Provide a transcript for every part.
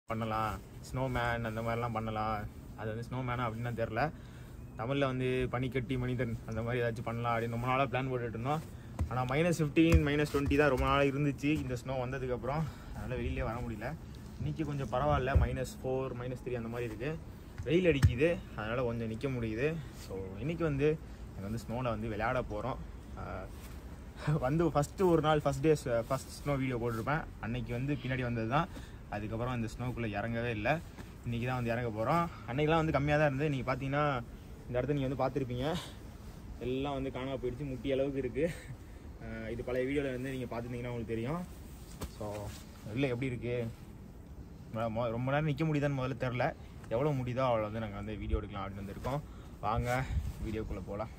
பண்ணலாம் snow man அந்த மாதிரிலாம் பண்ணலாம் அது வந்து ஸ்னோ மேனா அப்படின்னு தெரில தமிழில் வந்து பனிக்கட்டி மனிதன் அந்த மாதிரி ஏதாச்சும் பண்ணலாம் அப்படின்னு ரொம்ப நாளாக பிளான் போட்டுட்டு இருந்தோம் ஆனால் மைனஸ் ஃபிஃப்டீன் மைனஸ் டுவெண்ட்டி தான் ரொம்ப நாளாக இருந்துச்சு இந்த ஸ்னோ வந்ததுக்கப்புறம் அதனால் வெளியிலே வர முடியல இன்றைக்கி கொஞ்சம் பரவாயில்ல மைனஸ் ஃபோர் மைனஸ் த்ரீ அந்த மாதிரி இருக்குது வெயில் அடிக்குது அதனால் கொஞ்சம் நிற்க முடியுது ஸோ இன்றைக்கி வந்து நாங்கள் வந்து ஸ்னோவில் வந்து விளையாட போகிறோம் வந்து ஃபஸ்ட்டு ஒரு நாள் first day first snow video போட்டிருப்பேன் அன்னைக்கு வந்து பின்னாடி வந்தது தான் அதுக்கப்புறம் அந்த ஸ்னோக்குள்ளே இறங்கவே இல்லை இன்றைக்கி தான் வந்து இறங்க போகிறோம் அன்னைக்கெலாம் வந்து கம்மியாக தான் இருந்தது நீங்கள் பார்த்தீங்கன்னா இந்த இடத்த நீங்கள் வந்து பார்த்துருப்பீங்க எல்லாம் வந்து காணாம போயிடுச்சு முட்டி அளவுக்கு இருக்குது இது பழைய வீடியோவில் வந்து நீங்கள் பார்த்துருந்தீங்கன்னா உங்களுக்கு தெரியும் ஸோ இல்லை எப்படி இருக்குது மொ- ரொம்ப நேரம் நிற்க முடியுதான்னு முதல்ல தெரில எவ்வளோ முடியுதோ அவ்வளோ வந்து நாங்கள் வந்து வீடியோ எடுக்கலாம் அப்படின்னு வந்திருக்கோம் வாங்க வீடியோக்குள்ளே போகலாம்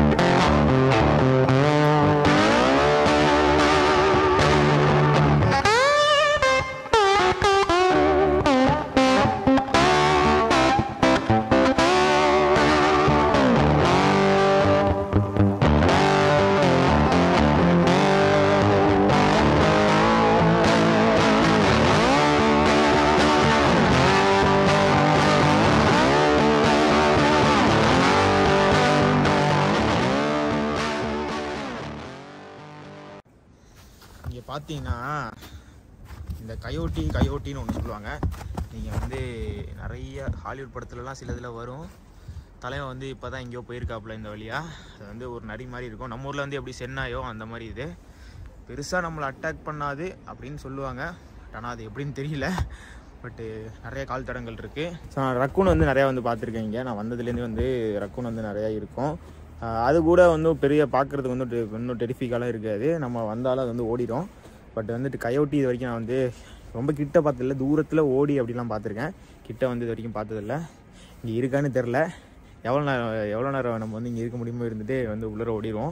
இங்கே பார்த்தீங்கன்னா இந்த கயோட்டி கயோட்டின்னு ஒன்று சொல்லுவாங்க நீங்கள் வந்து நிறைய ஹாலிவுட் படத்துலலாம் சில இதில் வரும் தலைவன் வந்து இப்போ தான் எங்கேயோ போயிருக்காப்புல இந்த வழியாக அது வந்து ஒரு நரி மாதிரி இருக்கும் நம்ம ஊரில் வந்து எப்படி சென்னாயோ அந்த மாதிரி இது பெருசாக நம்மளை அட்டாக் பண்ணாது அப்படின்னு சொல்லுவாங்க ஆனால் அது எப்படின்னு தெரியல பட்டு நிறைய கால் தடங்கள் இருக்குது ஸோ நான் ரக்கூன் வந்து நிறையா வந்து பார்த்துருக்கேன் இங்கே நான் வந்ததுலேருந்து வந்து ரக்கூன் வந்து நிறையா இருக்கும் ஆஹ் அது கூட வந்து பெரிய பார்க்குறதுக்கு வந்து டெ- இன்னும் டெரிஃபிக்காலாம் இருக்காது நம்ம வந்தாலும் அது வந்து ஓடிடும் பட் வந்துட்டு கயோட்டி இது வரைக்கும் நான் வந்து ரொம்ப கிட்ட பார்த்ததில்ல தூரத்தில் ஓடி அப்படிலாம் பார்த்துருக்கேன் கிட்ட வந்து இது வரைக்கும் பார்த்ததில்ல இங்கே இருக்கான்னு தெரில எவ்வளோ நேரம் எவ்வளோ நேரம் நம்ம வந்து இங்கே இருக்க முடியுமோ இருந்துட்டு வந்து உள்ளர ஓடிடுவோம்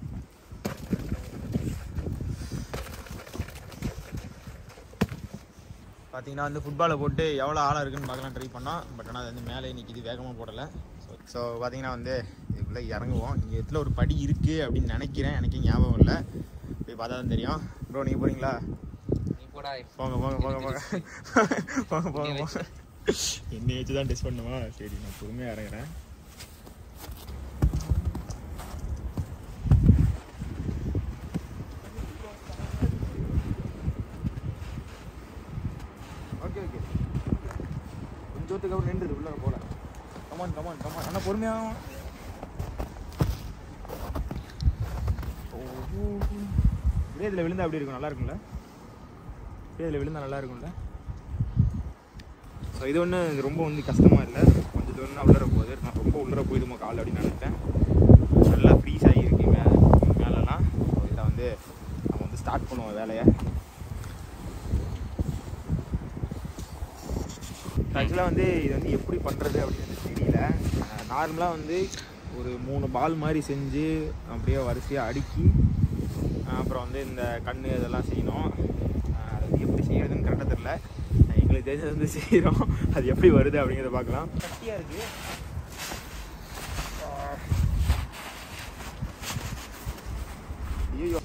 பார்த்தீங்கன்னா வந்து ஃபுட்பாலை போட்டு எவ்வளோ ஆழம் இருக்குன்னு பார்க்கலாம் ட்ரை பண்ணோம் பட் ஆனால் அது வந்து மேலே நிற்கிது வேகமாக போடலை ஸோ ஸோ பார்த்தீங்கன்னா வந்து இதுக்குள்ளே இறங்குவோம் இங்கே இடத்துல ஒரு படி இருக்குது அப்படின்னு நினைக்கிறேன் எனக்கு ஞாபகம் இல்லை போய் பார்த்தா தான் தெரியும் ப்ரோ நீங்கள் போகிறீங்களா நீ போடா போங்க போங்க போங்க போங்க போங்க போங்க போங்க என்னை வச்சு தான் டெஸ்ட் பண்ணுமா சரி நான் பொறுமையாக இறங்குறேன் ஓகே ஓகே கொஞ்சத்துக்கு அப்புறம் நின்றுது உள்ள போல கமான் கமான் கமான் அண்ணா பொறுமையாக இதே இதில் விழுந்தா அப்படி இருக்கும் நல்லா இருக்கும்ல இதே இதில் விழுந்தா நல்லா இருக்கும்ல ஸோ இது ஒன்றும் ரொம்ப வந்து கஷ்டமாக இல்லை கொஞ்சம் தூரம் உள்ளர போகுது நான் ரொம்ப உள்ளர போயிடுமோ கால் அப்படின்னு நினைச்சேன் நல்லா ஃப்ரீஸ் ஆகியிருக்கு மேலே மேலெலாம் ஸோ இதில் வந்து நம்ம வந்து ஸ்டார்ட் பண்ணுவோம் வேலையை ஆக்சுவலாக வந்து இது வந்து எப்படி பண்ணுறது அப்படின்னு தெரியல நார்மலாக வந்து ஒரு மூணு பால் மாதிரி செஞ்சு அப்படியே வரிசையாக அடுக்கி அஹ் அப்புறம் வந்து இந்த கண் இதெல்லாம் செய்யணும் அஹ் அது வந்து எப்படி செய்யறதுன்னு கரெக்டாக தெரில எங்களுக்கு தெரிஞ்சது வந்து செய்கிறோம் அது எப்படி வருது அப்படிங்கிறத பார்க்கலாம் கட்டியாக இருக்குது ஐயோ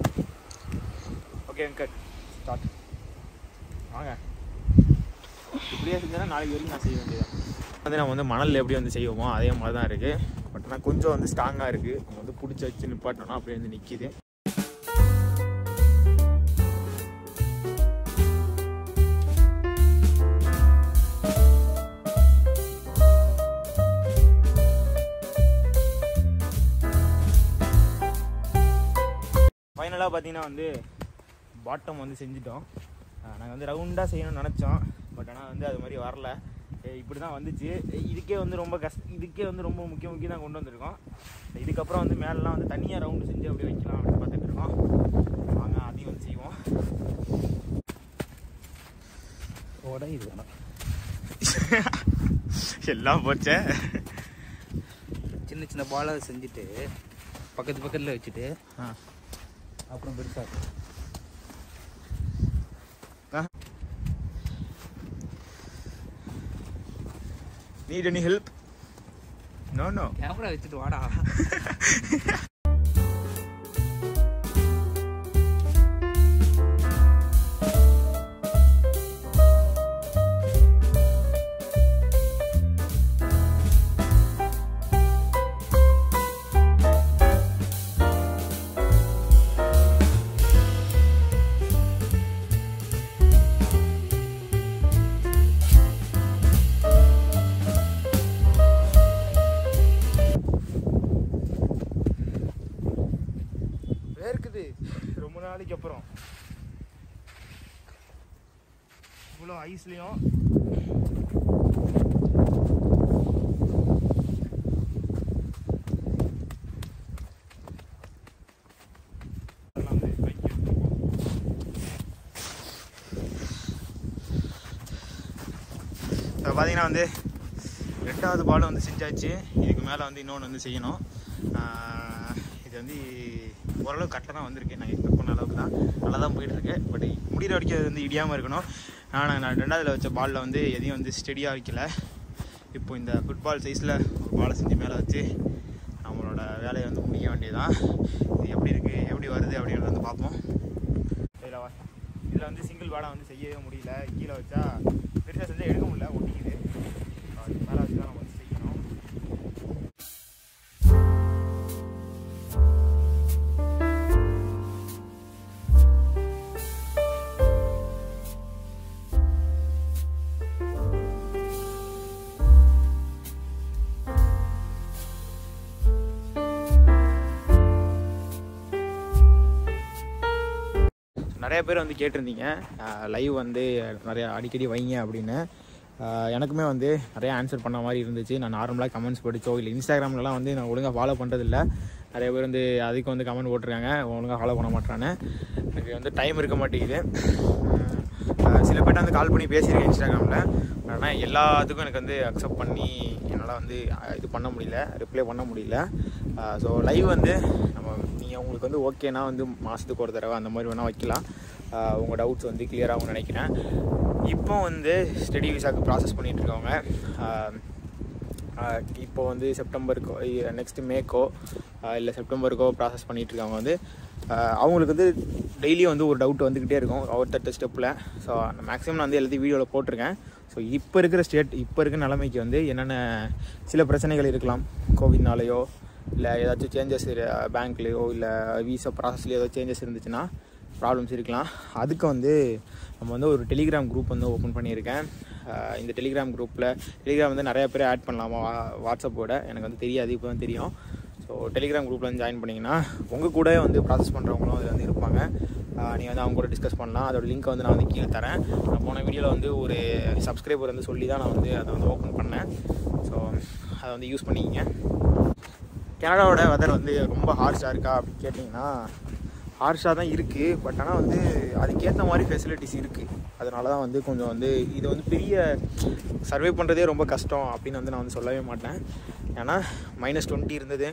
ஓகே அங்கட் ஸ்டார்ட் வாங்க இப்படியே செஞ்சேன்னா நாளைக்கு வரைக்கும் நான் செய்ய வேண்டியதான் வந்து நம்ம வந்து மணலில் எப்படி வந்து செய்வோமோ அதே மாதிரி தான் இருக்குது பட் ஆனால் கொஞ்சம் வந்து ஸ்ட்ராங்காக இருக்குது நம்ம வந்து பிடிச்சி வச்சு நிப்பாட்டோம்னா அப்படியே வந்து நிற்கிது ஃபைனலாக பார்த்தீங்கன்னா வந்து பாட்டம் வந்து செஞ்சிட்டோம் நாங்கள் வந்து ரவுண்டாக செய்யணும்னு நினச்சோம் பட் ஆனால் வந்து அது மாதிரி வரல இப்படி தான் வந்துச்சு ஏய், இதுக்கே வந்து ரொம்ப கஷ்ட இதுக்கே வந்து ரொம்ப முக்கிய முக்கியம் தான் கொண்டு வந்திருக்கோம் இதுக்கப்புறம் வந்து மேலெலாம் வந்து தனியாக ரவுண்டு செஞ்சு அப்படியே வைக்கலாம் அப்படின்னு பார்த்துட்டு இருக்கோம் வாங்க அதையும் வந்து செய்வோம் ஓட இது வேணாம் எல்லாம் போச்சே சின்ன சின்ன பாலாக செஞ்சுட்டு பக்கத்து பக்கத்தில் வச்சுட்டு ஆ அப்புறம் பெருசாக need any help no no camera வச்சுட்டு வாடா ஐஸ்லேயும் அதெல்லாம் வந்து bike எடுத்துருக்கோம். இப்போ பார்த்தீங்கன்னா வந்து ரெண்டாவது பால் வந்து செஞ்சாச்சு இதுக்கு மேலே வந்து இன்னொன்று வந்து செய்யணும் ஆஹ் இது வந்து ஓரளவு கரெக்டாக தான் வந்திருக்கு நான் எக்ஸ்பெக்ட் பண்ண அளவுக்கு தான் நல்லா தான் போயிட்டுருக்கு பட் முடிகிற வரைக்கும் அது வந்து இடியாமல் இருக்கணும் ஆனால் நான் ரெண்டாவதுல வச்ச பாலில் வந்து எதையும் வந்து ஸ்டெடியாக வைக்கல இப்போ இந்த ஃபுட்பால் சைஸில் ஒரு பாலை செஞ்சு மேலே வச்சு நம்மளோட வேலையை வந்து முடிக்க வேண்டியதுதான் இது எப்படி இருக்குது எப்படி வருது அப்படின்றத வந்து பார்ப்போம் இதில் இதில் வந்து சிங்கிள் பாடம் வந்து செய்யவே முடியல கீழே வச்சா பெருசாக செஞ்சால் எடுக்க முடியல ஒட்டிக்குது அதுக்கு மேலே வச்சு தான் நம்ம வந்து செய்யணும் நிறைய பேர் வந்து கேட்டிருந்தீங்க லைவ் வந்து நிறைய அடிக்கடி வைங்க அப்படின்னு ஆஹ் எனக்குமே வந்து நிறைய ஆன்சர் பண்ண மாதிரி இருந்துச்சு நான் நார்மலாக கமெண்ட்ஸ் படித்தோ இல்லை இன்ஸ்டாகிராம்லலாம் வந்து நான் ஒழுங்காக ஃபாலோ பண்ணுறதில்ல நிறைய பேர் வந்து அதுக்கு வந்து கமெண்ட் போட்டிருக்காங்க ஒழுங்காக ஃபாலோ பண்ண மாட்டானே எனக்கு வந்து டைம் இருக்க மாட்டேங்குது ஆஹ் சில பேர்ட்ட வந்து கால் பண்ணி பேசியிருக்கேன் இன்ஸ்டாகிராமில் ஆனால் எல்லாத்துக்கும் எனக்கு வந்து அக்செப்ட் பண்ணி என்னால் வந்து அஹ், இது பண்ண முடியல ரிப்ளை பண்ண முடியல ஸோ லைவ் வந்து நம்ம நீங்கள் உங்களுக்கு வந்து ஓகேனா வந்து மாதத்துக்கு ஒரு தடவை அந்த மாதிரி வேணால் வைக்கலாம் ஆஹ் உங்கள் டவுட்ஸ் வந்து clear ஆகும்னு நினைக்கிறேன் இப்போ வந்து ஸ்டடி விசாக்கு ப்ராசஸ் பண்ணிகிட்டு இருக்கவங்க ஆஹ் ஆஹ் இப்போ வந்து செப்டம்பருக்கோ நெக்ஸ்ட் மேக்கோ இல்லை செப்டம்பருக்கோ ப்ராசஸ் பண்ணிட்டு இருக்கவங்க வந்து ஆஹ் அவங்களுக்கு வந்து டெய்லியும் வந்து ஒரு டவுட் வந்துக்கிட்டே இருக்கும் ஒருத்தட்ட ஸ்டெப்பில் ஸோ மேக்ஸிமம் நான் வந்து எல்லாத்தையும் வீடியோவில் போட்டிருக்கேன் ஸோ இப்போ இருக்கிற ஸ்டேட் இப்போ இருக்கிற நிலைமைக்கு வந்து என்னென்ன சில பிரச்சனைகள் இருக்கலாம் கோவிட்னாலேயோ இல்லை ஏதாச்சும் சேஞ்சஸ் பேங்க்லேயோ இல்லை விசா ப்ராசஸ்லேயோ ஏதோ சேஞ்சஸ் இருந்துச்சுன்னா ப்ராப்ளம்ஸ் இருக்கலாம் அதுக்கு வந்து நம்ம வந்து ஒரு டெலிகிராம் குரூப் வந்து ஓப்பன் பண்ணியிருக்கேன் ஆஹ் இந்த டெலிகிராம் குரூப்பில் டெலிகிராம் வந்து நிறைய பேர் ஆட் பண்ணலாமா வா- வாட்ஸ்அப்போட எனக்கு வந்து தெரியாது இப்போ தான் தெரியும் ஸோ டெலிகிராம் குரூப்பில் வந்து ஜாயின் பண்ணிங்கன்னா உங்கள் கூட வந்து ப்ராசஸ் பண்ணுறவங்களும் அதில் வந்து இருப்பாங்க நீங்கள் வந்து அவங்க கூட டிஸ்கஸ் பண்ணலாம் அதோட லிங்க்கை வந்து நான் வந்து கீழே தரேன் நான் போன வீடியோவில் வந்து ஒரு சப்ஸ்கிரைபர் வந்து சொல்லி தான் நான் வந்து அதை வந்து ஓப்பன் பண்ணேன் ஸோ அதை வந்து யூஸ் பண்ணிக்கிங்க கனடாவோட வெதர் வந்து ரொம்ப ஹார்ஷாக இருக்கா அப்படின்னு கேட்டிங்கன்னா ஹார்ஷாக தான் இருக்குது பட் ஆனால் வந்து அதுக்கேற்ற மாதிரி ஃபெசிலிட்டிஸ் இருக்குது அதனால தான் வந்து கொஞ்சம் வந்து இது வந்து பெரிய சர்வே பண்ணுறதே ரொம்ப கஷ்டம் அப்படின்னு வந்து நான் வந்து சொல்லவே மாட்டேன் ஏன்னா மைனஸ் டுவெண்ட்டி இருந்தது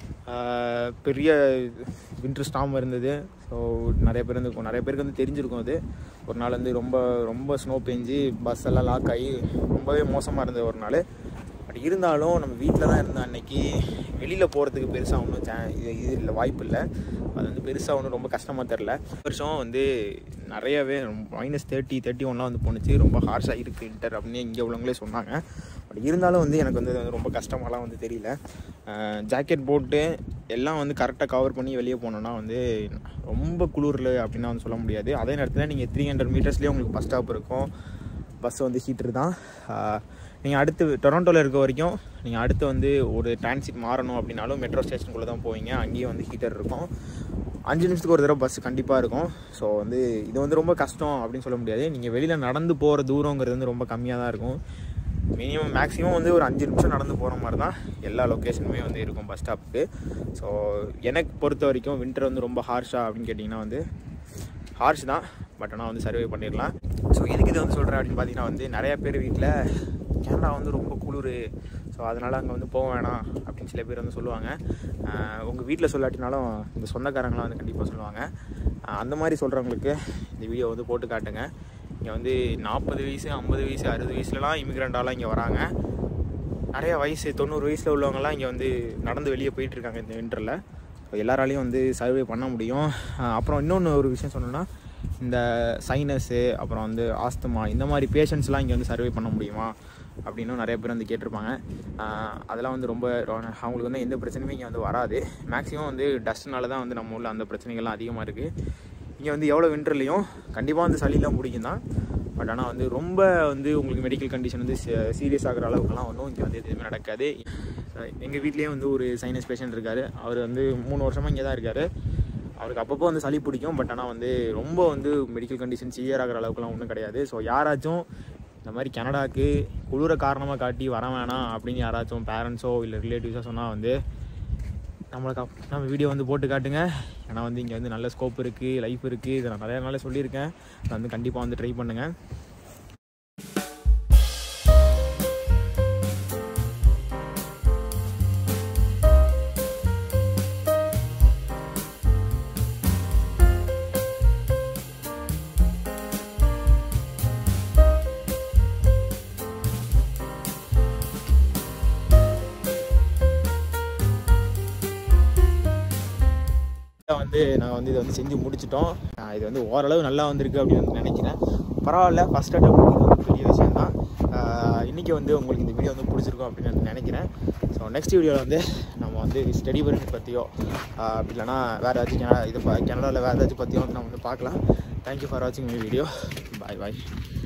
ஆஹ் பெரிய வின்டர் ஸ்டாம் இருந்தது ஸோ நிறைய பேர் வந்து நிறைய பேருக்கு வந்து தெரிஞ்சிருக்கும் அது ஒரு நாள் வந்து ரொம்ப ரொம்ப ஸ்னோ பெஞ்சு பஸ் எல்லாம் லாக் ஆகி ரொம்பவே மோசமாக இருந்தது ஒரு நாள் பட் இருந்தாலும் நம்ம வீட்டில் தான் இருந்தோம் அன்னைக்கு வெளியில் போகிறதுக்கு பெருசாக ஒன்றும் சே இது இது இல்லை வாய்ப்பு இல்லை அது வந்து பெருசாக ஒன்றும் ரொம்ப கஷ்டமாக தெரில வருஷம் வந்து நிறையவே மைனஸ் தேர்ட்டி தேர்ட்டி ஒன்லாம் வந்து போணுச்சு ரொம்ப ஹார்ஷாக இருக்குது இன்டர் அப்படின்னு இங்கே உள்ளவங்களே சொன்னாங்க பட் இருந்தாலும் வந்து எனக்கு வந்து அது வந்து ரொம்ப கஷ்டமாலாம் வந்து தெரியல ஜாக்கெட் போட்டு எல்லாம் வந்து கரெக்டாக கவர் பண்ணி வெளியே போனோன்னா வந்து ரொம்ப குளிரில் அப்படின்னா வந்து சொல்ல முடியாது அதே நேரத்தில் நீங்கள் த்ரீ ஹண்ட்ரட் மீட்டர்ஸ்லேயே உங்களுக்கு பஸ் ஸ்டாப் இருக்கும் பஸ் வந்து ஹீட்டர் தான் நீங்கள் அடுத்து டொரண்டோவில் இருக்க வரைக்கும் நீங்கள் அடுத்து வந்து ஒரு டிரான்சிட் மாறணும் அப்படின்னாலும் மெட்ரோ ஸ்டேஷனுக்குள்ளே தான் போவீங்க அங்கேயும் வந்து ஹீட்டர் இருக்கும் அஞ்சு நிமிஷத்துக்கு ஒரு தடவை பஸ் கண்டிப்பாக இருக்கும் ஸோ வந்து இது வந்து ரொம்ப கஷ்டம் அப்படின்னு சொல்ல முடியாது நீங்கள் வெளியில் நடந்து போகிற தூரங்கிறது வந்து ரொம்ப கம்மியாக தான் இருக்கும் மினிமம் மேக்ஸிமம் வந்து ஒரு அஞ்சு நிமிஷம் நடந்து போகிற மாதிரி தான் எல்லா லொக்கேஷனுமே வந்து இருக்கும் பஸ் ஸ்டாப்புக்கு ஸோ எனக்கு பொறுத்த வரைக்கும் வின்டர் வந்து ரொம்ப ஹார்ஷா அப்படின்னு கேட்டிங்கன்னா வந்து ஹார்ஷ் தான் பட் ஆனால் வந்து சர்வே பண்ணிடலாம் ஸோ எதுக்கு இதை வந்து சொல்கிறேன் அப்படின்னு பார்த்தீங்கன்னா வந்து நிறைய பேர் வீட்டில் கேனடா வந்து ரொம்ப குளிர் ஸோ அதனால் அங்கே வந்து போக வேணாம் அப்படின்னு சில பேர் வந்து சொல்லுவாங்க உங்கள் வீட்டில் சொல்லாட்டினாலும் இந்த சொந்தக்காரங்களாம் வந்து கண்டிப்பாக சொல்லுவாங்க ஆஹ் அந்த மாதிரி சொல்கிறவங்களுக்கு இந்த வீடியோ வந்து போட்டு காட்டுங்க இங்கே வந்து நாற்பது வயசு ஐம்பது வயசு அறுபது வயசுலலாம் இமிக்ரெண்டாலாம் இங்கே வராங்க நிறைய வயசு தொண்ணூறு வயசில் உள்ளவங்கலாம் இங்கே வந்து நடந்து வெளியே போயிட்டு இருக்காங்க இந்த வின்டரில் எல்லாராலையும் வந்து சர்வே பண்ண முடியும் ஆஹ் அப்புறம் இன்னொன்று ஒரு விஷயம் சொல்லணும்னா இந்த சைனஸு அப்புறம் வந்து ஆஸ்துமா இந்த மாதிரி பேஷண்ட்ஸ்லாம் இங்கே வந்து சர்வே பண்ண முடியுமா அப்படின்னும் நிறைய பேர் வந்து கேட்டிருப்பாங்க ஆஹ் அதெல்லாம் வந்து ரொம்ப ரொ- அவங்களுக்கு வந்து எந்த பிரச்சனையுமே இங்கே வந்து வராது மேக்ஸிமம் வந்து டஸ்ட்னால தான் வந்து நம்ம ஊரில் அந்த பிரச்சனைகள்லாம் அதிகமாக இருக்குது இங்கே வந்து எவ்வளோ வின்டர்லேயும் கண்டிப்பாக வந்து சளியெல்லாம் பிடிக்கும் தான் பட் ஆனால் வந்து ரொம்ப வந்து உங்களுக்கு மெடிக்கல் கண்டிஷன் வந்து சீரியஸ் ஆகிற அளவுக்குலாம் ஒன்றும் இங்கே வந்து எதுவுமே நடக்காது எங்கள் வீட்லேயே வந்து ஒரு சைனஸ் பேஷண்ட் இருக்கார் அவர் வந்து மூணு வருஷமாக இங்கே தான் இருக்கார் அவருக்கு அப்பப்போ வந்து சளி பிடிக்கும் பட் ஆனால் வந்து ரொம்ப வந்து மெடிக்கல் கண்டிஷன் சிவியர் ஆகிற அளவுக்குலாம் ஒன்றும் கிடையாது ஸோ யாராச்சும் இந்த மாதிரி கனடாக்கு குளிர காரணமாக காட்டி வர வேணாம் அப்படின்னு யாராச்சும் பேரண்ட்ஸோ இல்லை ரிலேட்டிவ்ஸோ சொன்னால் வந்து நம்மளுக்கு அப்- நம்ம வீடியோ வந்து போட்டு காட்டுங்க ஏன்னா வந்து இங்கே வந்து நல்ல ஸ்கோப் இருக்குது லைஃப் இருக்குது இதை நான் நிறைய நாளே சொல்லியிருக்கேன் அதை வந்து கண்டிப்பாக வந்து ட்ரை பண்ணுங்கள் வந்து நான் வந்து இதை வந்து செஞ்சு முடிச்சிட்டோம் ஆஹ் இது வந்து ஓரளவு நல்லா வந்திருக்கு அப்படின்னு வந்து நினைக்கிறேன் பரவாயில்ல ஃபஸ்ட் அட்டம் பெரிய விஷயம் தான் இன்றைக்கி வந்து உங்களுக்கு இந்த வீடியோ வந்து பிடிச்சிருக்கும் அப்படின்னு நான் நினைக்கிறேன் ஸோ நெக்ஸ்ட் வீடியோவில் வந்து நம்ம வந்து ஸ்டடி பர்மிட் பற்றியோ ஆஹ் அப்படி இல்லைனா வேறு ஏதாச்சும் கனடா இது கனடாவில் வேறு ஏதாச்சும் பற்றியோ வந்து நம்ம வந்து பார்க்கலாம் தேங்க்யூ ஃபார் வாட்சிங் மை வீடியோ பாய் பாய்